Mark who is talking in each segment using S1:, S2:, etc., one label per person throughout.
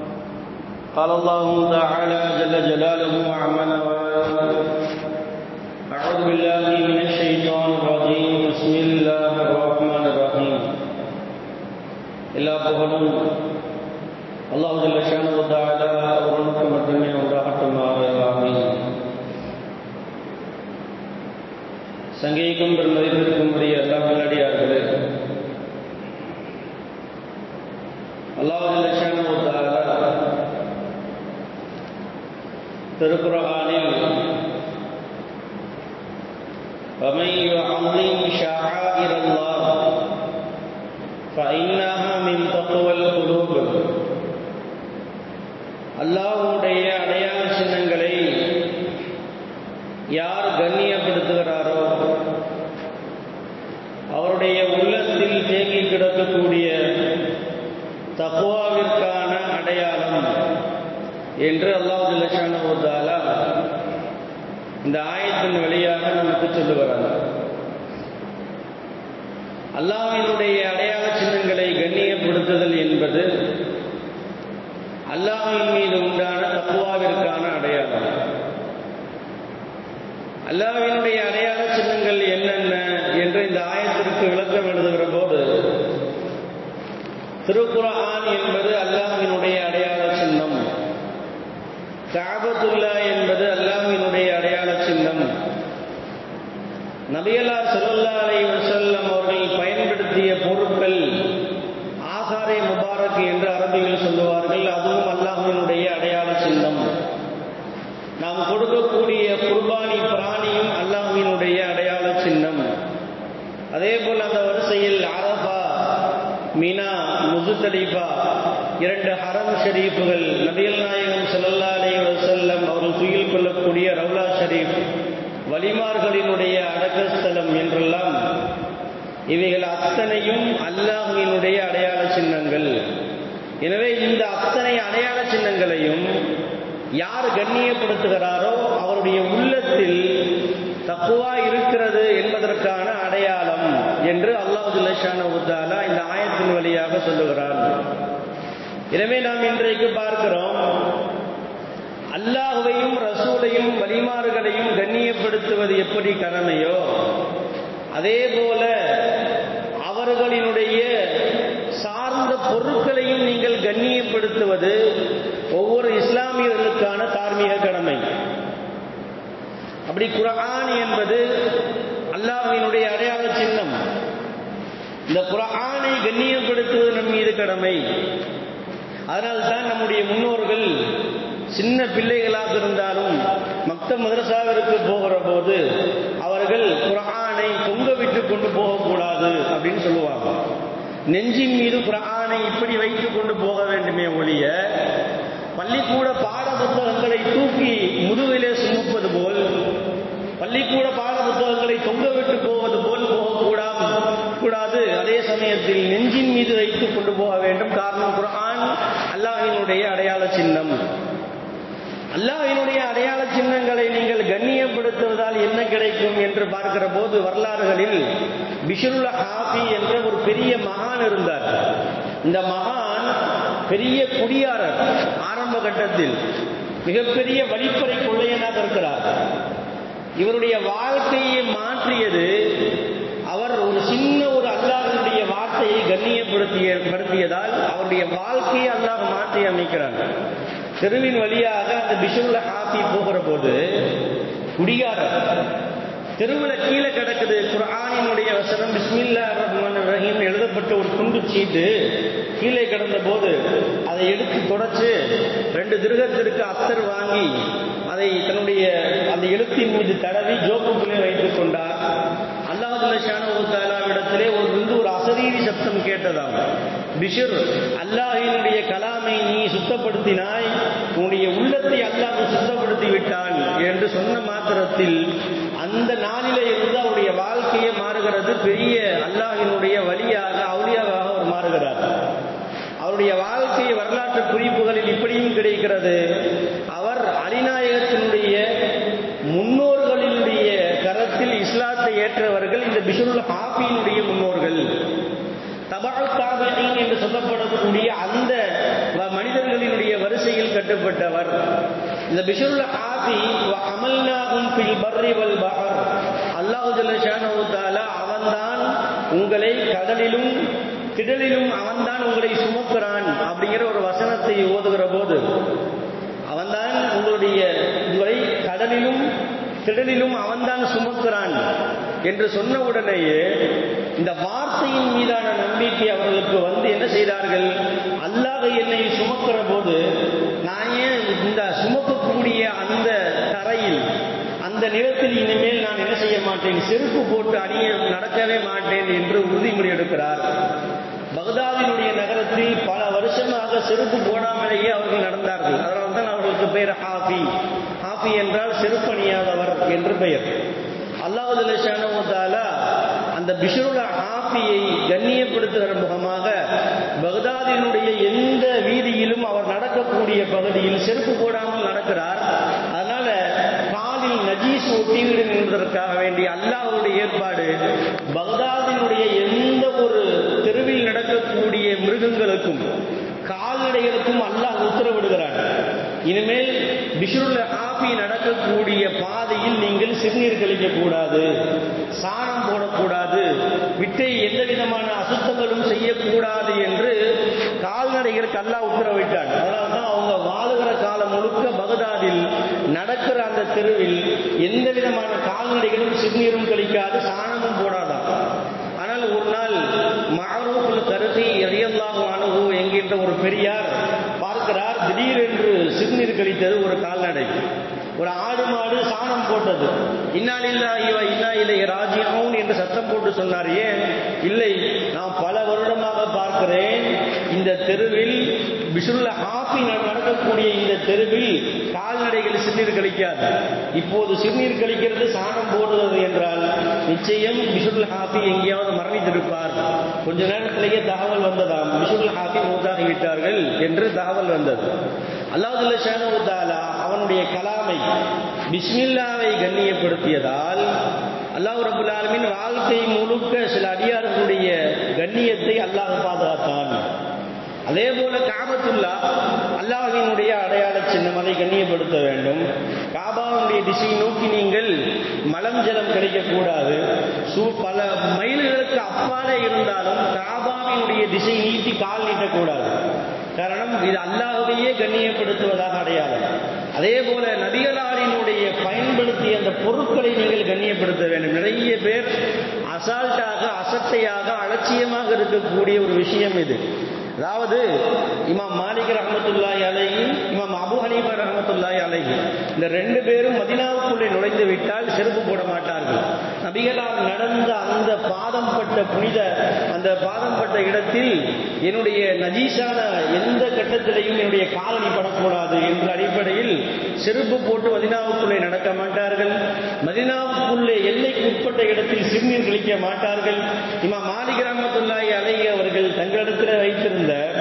S1: قال الله تعالى جل جلاله وعمل أعوذ بالله من الشيطان الرجيم بسم الله الرحمن الرحيم எல்லா புகழும் அல்லாஹ் ஜல்ல ஷானு தஆலா அவர்களுக்கு மட்டுமே உண்டாகட்டுமாக ஆமீன் சங்கீகம் பெருமதிப்பிற்கும் உரிய எல்லா நல்லடியார்களே அல்லாஹ் ஜல்ல ஷானு தஆலா திருக்குர்ஆனில் ومن يعظم شعائر الله فإنها من تقوى القلوب அல்லாஹ்வுடைய அடையாள சின்னங்களை யார் கண்ணியப்படுத்துகிறாரோ அவருடைய உள்ளத்தில் தேங்கி கிடக்கக்கூடிய தக்குவாவிற்கான அடையாளம் என்று அல்லாஹ் ஜல்லஷானுவதாலா இந்த ஆயத்தின் வழியாக நமக்கு சொல்லுகிறாங்க அல்லாஹினுடைய அடையாள சின்னங்களை கண்ணியப்படுத்துதல் என்பது அல்லாஹின் மீது உண்டான தப்புவாவிற்கான அடையாளம் அல்லாஹினுடைய அடையாள சின்னங்கள் என்னென்ன என்று இந்த ஆயத்திற்கு விளக்கம் எழுதுகிற போது திருக்குரான் என்பது அல்லாஹினுடைய அடையாள சின்னம் காபத்துல்லா என்பது அல்லாஹினுடைய அடையாள சின்னம் நபியலார் சல்லா அலை வசல்லம் அவர்கள் பயன்படுத்திய பொருட்கள் ஆசாரே முபாரக் என்று அரபிகள் சொல்லுவார்கள் அதுவும் அல்லாஹினுடைய அடையாள சின்னம் நாம் கொடுக்கக்கூடிய குர்பானி பிராணியும் அல்லாஹினுடைய அடையாள சின்னம் அதே போல் அந்த வரிசையில் அரபா மினா முசுத்தலிஃபா இரண்டு ஹரம் ஷரீஃபுகள் நபியல் நாயகம் சல்லல்லா அலி வசல்லம் அவர்கள் துயில் கொள்ளக்கூடிய ரவுலா ஷரீஃப் வலிமார்களினுடைய அடக்கஸ்தலம் என்றெல்லாம் இவைகள் அத்தனையும் அல்லாஹினுடைய அடையாள சின்னங்கள் எனவே இந்த அத்தனை அடையாள சின்னங்களையும் யார் கண்ணியப்படுத்துகிறாரோ அவருடைய உள்ளத்தில் தப்புவா இருக்கிறது என்பதற்கான அடையாளம் என்று அல்லாஹுல்லான உத்தாலா இந்த ஆயத்தின் வழியாக சொல்லுகிறார் எனவே நாம் இன்றைக்கு பார்க்கிறோம் அல்லாஹுவையும் ரசூலையும் வழிமாறுகளையும் கண்ணியப்படுத்துவது எப்படி கடமையோ அதே போல அவர்களினுடைய சார்ந்த பொருட்களையும் நீங்கள் கண்ணியப்படுத்துவது ஒவ்வொரு இஸ்லாமியர்களுக்கான தார்மீக கடமை அப்படி குரான் என்பது அல்லாஹினுடைய அடையாள சின்னம் இந்த குரானை கண்ணியப்படுத்துவது நம் மீது கடமை அதனால்தான் நம்முடைய முன்னோர்கள் சின்ன பிள்ளைகளாக இருந்தாலும் மக்த மதரசாவிற்கு போகிற போது அவர்கள் குரானை தொங்க விட்டு கொண்டு போகக்கூடாது அப்படின்னு சொல்லுவாங்க நெஞ்சின் மீது குரானை இப்படி வைத்து கொண்டு போக வேண்டுமே ஒழிய பள்ளிக்கூட பாட புத்தகங்களை தூக்கி முதுகிலே சுமப்பது போல் பள்ளிக்கூட பாட புத்தகங்களை தொங்க விட்டு போவது போல் போகக்கூடாது கூடாது அதே சமயத்தில் நெஞ்சின் மீது வைத்து கொண்டு போக வேண்டும் காரணம் குரான் அல்லாஹினுடைய அடையாள சின்னம் அல்லாஹினுடைய அடையாள சின்னங்களை நீங்கள் கண்ணியப்படுத்துவதால் என்ன கிடைக்கும் என்று பார்க்கிற போது வரலாறுகளில் பிஷருல் ஹாபி என்ற ஒரு பெரிய மகான் இருந்தார் இந்த மகான் பெரிய குடியாரர் ஆரம்ப கட்டத்தில் மிகப்பெரிய வழிப்பறை கொள்ளையனாக இருக்கிறார் இவருடைய வாழ்க்கையை மாற்றியது அவர் ஒரு சின்ன ஒரு அல்லாஹனுடைய வார்த்தையை கண்ணியப்படுத்திய படுத்தியதால் அவருடைய வாழ்க்கையை அல்லாஹ் மாற்றி அமைக்கிறார் தெருவின் வழியாக அந்த பிஷுல ஹாப்பி போகிற போது குடிகாரர் தெருவில் கீழே கிடக்குது குரானினுடைய வசனம் பிஸ்மில்லா ரஹ்மான் ரஹீம் எழுதப்பட்ட ஒரு துண்டு சீட்டு கீழே கிடந்த போது அதை எடுத்து தொடச்சு ரெண்டு திருகத்திற்கு அத்தர் வாங்கி அதை தன்னுடைய அந்த எழுத்தின் மீது தடவி ஜோப்புக்குள்ளே வைத்துக் கொண்டார் அல்லாஹுல்லாவிடத்திலே ஒரு இருந்து ஒரு அசரீரி சப்தம் கேட்டதாம் பிஷர் அல்லாஹினுடைய கலாமை நீ சுத்தப்படுத்தினாய் உன்னுடைய உள்ளத்தை அல்லாஹ் சுத்தப்படுத்தி விட்டான் என்று சொன்ன மாத்திரத்தில் அந்த நாளிலே இருந்து அவருடைய வாழ்க்கையே மாறுகிறது பெரிய அல்லாஹினுடைய வழியாக அவுளியாவாக அவர் மாறுகிறார் அவருடைய வாழ்க்கை வரலாற்று குறிப்புகளில் இப்படியும் கிடைக்கிறது அவர் அலிநாயகத்தினுடைய முன்னோர்களினுடைய கரத்தில் இஸ்லாத்தை ஏற்றவர்கள் இந்த பிஷுல் ஹாபியினுடைய முன்னோர்கள் தபால் தாபியின் என்று சொல்லப்படக்கூடிய அந்த வ- மனிதர்களினுடைய வரிசையில் கட்டுப்பட்டவர் இந்த பிஷுல் ஆபி அமல்னாகும் பில் பர்ரி வல் பஹர் அல்லாஹு ஜல்லஷானு தாலா அவன்தான் உங்களை கடலிலும் திடலிலும் அவன்தான் உங்களை சுமக்கிறான் அப்படிங்கிற ஒரு வசனத்தை ஓதுகிற போது அவன்தான் உங்களுடைய உங்களை கடலிலும் திடலிலும் அவன்தான் சுமக்கிறான் என்று சொன்ன உடனேயே இந்த வார்த்தையின் மீதான நம்பிக்கை அவர்களுக்கு வந்து என்ன செய்தார்கள் அல்லாஹ் என்னை சுமக்கிற போது நான் ஏன் இந்த சுமக்கக்கூடிய அந்த தரையில் அந்த நிலத்தில் இனிமேல் நான் என்ன செய்ய மாட்டேன் செருப்பு போட்டு அணிய நடக்கவே மாட்டேன் என்று உறுதிமொழி எடுக்கிறார் பகதாதினுடைய நகரத்தில் பல வருஷமாக செருப்பு போடாமலேயே அவர்கள் நடந்தார்கள் அதனால தான் அவர்களுக்கு பெயர் ஹாஃபி ஹாஃபி என்றால் செருப்பு அணியாதவர் என்று பெயர் அல்லாஹுதாலா அந்த பிஷருல ஹாஃபியை கண்ணியப்படுத்துகிற முகமாக பகதாதினுடைய எந்த வீதியிலும் அவர் நடக்கக்கூடிய பகுதியில் செருப்பு போடாமல் நடக்கிறார் அதனால காலில் நஜீஸ் ஒட்டிவிடும் என்பதற்காக வேண்டி அல்லாஹுடைய ஏற்பாடு பகதாதினுடைய எந்த ஒரு தெருவில் நடக்கக்கூடிய மிருகங்களுக்கும் கால்நடைகளுக்கும் அல்லாஹ் உத்தரவிடுகிறான் இனிமேல் பிஷுருல் ஆபி நடக்கக்கூடிய பாதையில் நீங்கள் சிறுநீர் கழிக்க கூடாது சாணம் போடக்கூடாது விட்டை எந்த விதமான அசுத்தங்களும் செய்யக்கூடாது என்று கால்நடைகளுக்கு அல்லாஹ் உத்தரவிட்டான் அதனால தான் அவங்க வாழுகிற காலம் முழுக்க பகதாதில் நடக்கிற அந்த தெருவில் எந்த விதமான கால்நடைகளும் சிறுநீரும் கழிக்காது சாணமும் போடாதான் ஆனால் ஒரு நாள் மாரூஃபுல் கருதி எதையெல்லாம் அணுகு என்கின்ற ஒரு பெரியார் பார்க்கிறார் திடீரென்று சிறுநீர் கழித்தது ஒரு கால்நடை ஒரு ஆடு மாடு சாணம் போட்டது இன்னாலில்லா இவ இன்னா இல்லை ராஜ்யம் என்று சத்தம் போட்டு சொன்னார் ஏன் இல்லை நான் பல வருடமாக பார்க்கிறேன் இந்த தெருவில் பிசுல்ல ஹாப்பி நடக்கக்கூடிய இந்த தெருவில் கால்நடைகள் சிறுநீர் கழிக்காது இப்போது சிறுநீர் கழிக்கிறது சாணம் போடுவது என்றால் நிச்சயம் பிசுல் ஹாப்பி எங்கேயாவது மரணித்திருப்பார் கொஞ்ச நேரத்திலேயே தகவல் வந்ததாம் பிசுல் ஹாப்பி மூத்தாகி விட்டார்கள் என்று தகவல் வந்தது அல்லாஹுல்ல ஷானவுத்தாலா அவனுடைய கலாமை பிஸ்மில்லாவை கண்ணியப்படுத்தியதால் அல்லாஹ் ரபுல் ஆலமின் வாழ்க்கை முழுக்க சில அடியார்களுடைய கண்ணியத்தை அல்லாஹ் பாதுகாத்தான் அதே போல காபத்துல்லா அல்லாஹினுடைய அடையாள சின்னம் அதை கண்ணியப்படுத்த வேண்டும் காபாவுடைய திசை நோக்கி நீங்கள் மலம் ஜலம் கிடைக்கக்கூடாது சூ பல மைல்களுக்கு அப்பாலே இருந்தாலும் காபாவினுடைய திசை நீட்டி கால் நீட்டக்கூடாது காரணம் இது அல்லாஹவையே கண்ணியப்படுத்துவதாக அடையாளம் அதே போல நபிகளாரினுடைய பயன்படுத்திய அந்த பொருட்களை நீங்கள் கண்ணியப்படுத்த வேண்டும் நிறைய பேர் அசால்ட்டாக அசட்டையாக அலட்சியமாக இருக்கக்கூடிய ஒரு விஷயம் இது அதாவது இமாம் மாலிக் ரஹமத்துல்லாய் அலைஹி இமாம் அபு ஹனீஃபா ரஹமத்துல்லாய் அலைஹி இந்த ரெண்டு பேரும் மதினாவுக்குள்ளே நுழைந்து விட்டால் செருப்பு போட மாட்டார்கள் நபிகளார் நடந்த அந்த பாதம் பட்ட புனித அந்த பாதம் பட்ட இடத்தில் என்னுடைய நஜீஸான எந்த கட்டத்திலையும் என்னுடைய காலனி படக்கூடாது என்ற அடிப்படையில் செருப்பு போட்டு மதினாவுக்குள்ளே நடக்க மாட்டார்கள் மதினாவுக்குள்ளே எல்லைக்கு உட்பட்ட இடத்தில் சிறுநீர் கழிக்க மாட்டார்கள் இமாம் மாலிக் ரஹமத்துல்லாய் அலைஹி அவர்கள் தங்களிடத்தில் வைத்திருந்த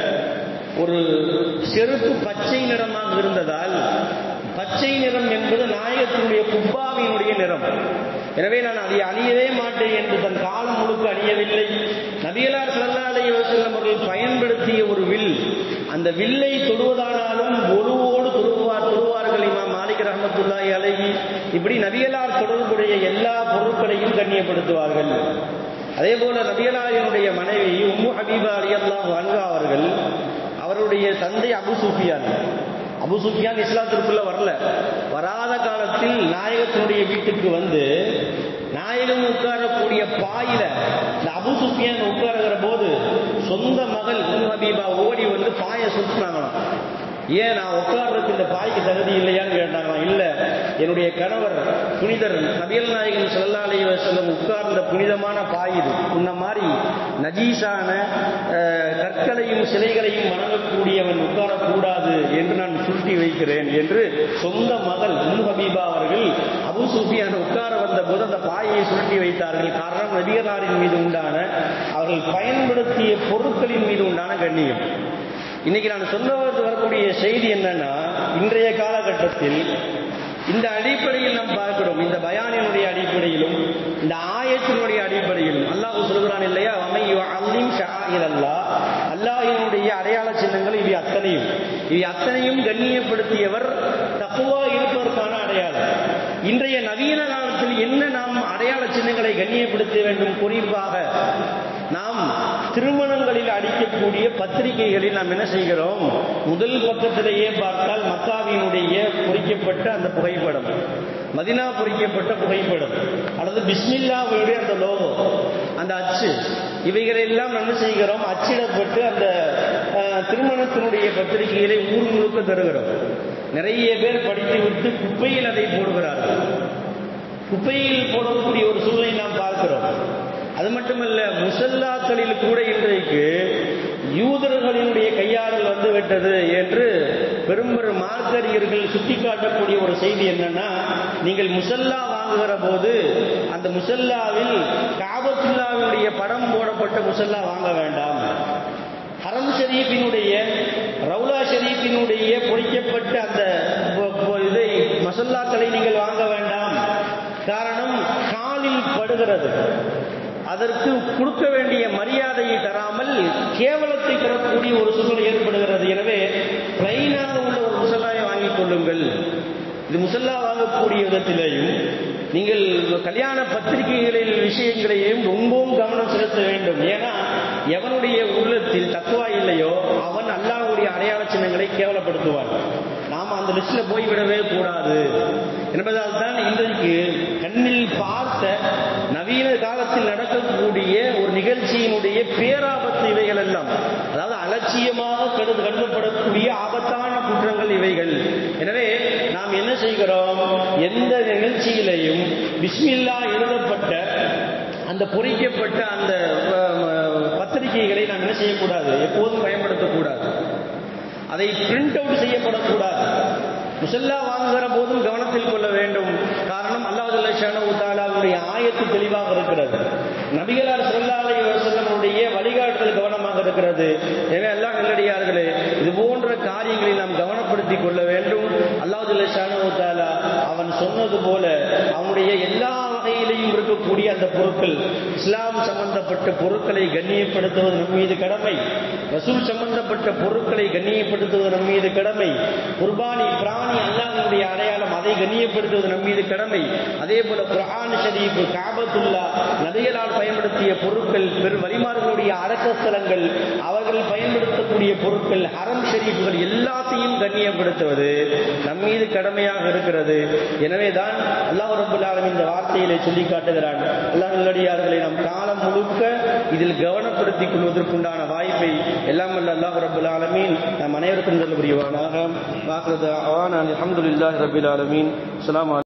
S1: ஒரு செருப்பு பச்சை நிறமாக இருந்ததால் பச்சை நிறம் என்பது நாயகத்தினுடைய குப்பாவினுடைய நிறம் எனவே நான் அதை அணியவே மாட்டேன் என்று தன் காலம் முழுக்க அணியவில்லை நபியலார் சல்லா அலி வசல்லம் அவர்கள் பயன்படுத்திய ஒரு வில் அந்த வில்லை தொடுவதானாலும் ஒருவோடு தொடுவார் தொடுவார்கள் இமாம் மாலிக் ரஹமத்துல்லாஹி அலைஹி இப்படி நபியலார் தொடர்புடைய எல்லா பொருட்களையும் கண்ணியப்படுத்துவார்கள் அதே போல நபியலாரினுடைய மனைவி உம்மு ஹபீபா அலி அல்லாஹ் அன்கா அவர்கள் அவருடைய தந்தை அபு சூஃபியான் அபு சுஃபியான் இஸ்லாத்திற்குள்ள வரல வராத காலத்தில் நாயகத்தினுடைய வீட்டுக்கு வந்து நாயகம் உட்காரக்கூடிய பாயில இந்த அபு சுஃபியான் உட்காருகிற போது சொந்த மகள் உம் ஹபீபா ஓடி வந்து பாயை சுற்றுனாங்களாம் ஏன் நான் உட்கார்றதுக்கு இந்த பாய்க்கு தகுதி இல்லையான்னு கேட்டாங்களாம் இல்ல என்னுடைய கணவர் புனிதர் நபியல் நாயகன் சொல்லா அலி வசல்லம் உட்கார்ந்த புனிதமான பாய் இது இந்த மாதிரி நஜீஸான கற்களையும் சிலைகளையும் வணங்கக்கூடியவன் உட்காரக்கூடாது என்று நான் சுருட்டி வைக்கிறேன் என்று சொந்த மகள் உம் ஹபீபா அவர்கள் அபு சூஃபியான உட்கார வந்த போது அந்த பாயை சுருட்டி வைத்தார்கள் காரணம் நபிகளாரின் மீது உண்டான அவர்கள் பயன்படுத்திய பொருட்களின் மீது உண்டான கண்ணியம் இன்னைக்கு நான் சொல்ல வரக்கூடிய செய்தி என்னன்னா இன்றைய காலகட்டத்தில் இந்த அடிப்படையில் நாம் பார்க்கிறோம் இந்த பயானினுடைய அடிப்படையிலும் இந்த ஆயத்தினுடைய அடிப்படையிலும் அல்லாஹ் சொல்கிறான் இல்லையா அமை அல்லிம் ஷாயிரல்லா அல்லாஹினுடைய அடையாள சின்னங்கள் இவை அத்தனையும் இவை அத்தனையும் கண்ணியப்படுத்தியவர் தப்புவா இருப்பதற்கான அடையாளம் இன்றைய நவீன காலத்தில் என்ன நாம் அடையாள சின்னங்களை கண்ணியப்படுத்த வேண்டும் குறிப்பாக நாம் திருமணங்களில் அடிக்கக்கூடிய பத்திரிகைகளில் நாம் என்ன செய்கிறோம் முதல் பக்கத்திலேயே பார்த்தால் மக்காவினுடைய பொறிக்கப்பட்ட அந்த புகைப்படம் மதினா பொறிக்கப்பட்ட புகைப்படம் அல்லது பிஸ்மில்லாவுடைய அந்த லோகோ அந்த அச்சு இவைகளெல்லாம் என்ன செய்கிறோம் அச்சிடப்பட்டு அந்த திருமணத்தினுடைய பத்திரிகைகளை ஊர் முழுக்க தருகிறோம் நிறைய பேர் படித்து விட்டு குப்பையில் அதை போடுகிறார்கள் குப்பையில் போடக்கூடிய ஒரு சூழலை நாம் பார்க்கிறோம் அது மட்டுமல்ல முசல்லாக்களில் கூட இன்றைக்கு யூதர்களினுடைய கையாடல் வந்து விட்டது என்று பெரும்பெரும் மார்க்கறிஞர்கள் சுட்டிக்காட்டக்கூடிய ஒரு செய்தி என்னன்னா நீங்கள் முசல்லா வாங்குகிற போது அந்த முசல்லாவில் காபத்துல்லாவினுடைய படம் போடப்பட்ட முசல்லா வாங்க வேண்டாம் ஹரம் ஷரீஃபினுடைய ரவுலா ஷரீஃபினுடைய பொறிக்கப்பட்ட அந்த இதை மசல்லாக்களை நீங்கள் வாங்க வேண்டாம் காரணம் காலில் படுகிறது அதற்கு கொடுக்க வேண்டிய மரியாதையை தராமல் கேவலத்தை தரக்கூடிய ஒரு சூழ்நிலை ஏற்படுகிறது எனவே பிளைனாக உள்ள ஒரு முசல்லாவை வாங்கிக் கொள்ளுங்கள் இது முசல்லா வாங்கக்கூடிய விதத்திலேயும் நீங்கள் கல்யாண பத்திரிகைகளில் விஷயங்களையும் ரொம்பவும் கவனம் செலுத்த வேண்டும் ஏன்னா எவனுடைய உள்ளத்தில் தக்குவா இல்லையோ அவன் அல்லாஹுடைய அடையாள சின்னங்களை கேவலப்படுத்துவான் நாம் அந்த லிஸ்ட்ல போய்விடவே கூடாது என்பதால் தான் இன்றைக்கு கண்ணில் பார்த்த நவீன காலத்தில் நடக்கக்கூடிய ஒரு நிகழ்ச்சியினுடைய பேராபத்து இவைகள் எல்லாம் அதாவது அலட்சியமாக கருது கருதப்படக்கூடிய ஆபத்தான குற்றங்கள் இவைகள் எனவே நாம் என்ன செய்கிறோம் எந்த நிகழ்ச்சியிலையும் பிஸ்மில்லா எழுதப்பட்ட அந்த பொறிக்கப்பட்ட அந்த பத்திரிகைகளை நாம் என்ன செய்யக்கூடாது எப்போதும் பயன்படுத்தக்கூடாது அதை பிரிண்ட் அவுட் செய்யப்படக்கூடாது முசல்லா வாங்குகிற போதும் கவனத்தில் கொள்ள வேண்டும் காரணம் அல்லாஹுடைய ஆயத்து தெளிவாக இருக்கிறது நபிகளார் சொல்லலை செல்லமுடைய வழிகாட்டுதல் கவனமாக இருக்கிறது எனவே எல்லாம் நல்லடியார்களே இது போன்ற காரியங்களை நாம் கவனப்படுத்திக் கொள்ள வேண்டும் அல்லாஹுல்லா அவன் சொன்னது போல அவனுடைய எல்லா வகையிலையும் இருக்கக்கூடிய அந்த பொருட்கள் இஸ்லாம் சம்பந்தப்பட்ட பொருட்களை கண்ணியப்படுத்துவது நம் மீது கடமை ரசூல் சம்பந்தப்பட்ட பொருட்களை கண்ணியப்படுத்துவது நம் மீது கடமை குர்பானி பிராணி அல்லாஹனுடைய அடையாளம் அதை கண்ணியப்படுத்துவது நம் மீது கடமை அதே போல குரான் ஷரீப் காபத்துல்லா நதிகளால் பயன்படுத்திய பொருட்கள் பெரு வழிமார்களுடைய அடக்கஸ்தலங்கள் அவர்கள் பயன்படுத்தக்கூடிய பொருட்கள் ஹரம் ஷரீஃபுகள் எல்லாத்தையும் கண்ணியப்படுத்துவது நம் மீது கடமையாக இருக்கிறது எனவேதான் அல்லாஹ் ரபுல் ஆலம் இந்த வார்த்தையிலே சொல்லி காட்டுகிறான் அல்லாஹ் நல்லடியார்களை நம் காலம் முழுக்க இதில் கவனப்படுத்திக் கொள்வதற்குண்டான வாய்ப்பை எல்லாம் அல்ல அல்லாஹ் ரபுல் ஆலமீன் நம் அனைவருக்கும் சொல்ல புரிவானாக வாக்குறது அவான் அலமதுல்லாஹ் ரபுல் ஆலமீன் அலாம்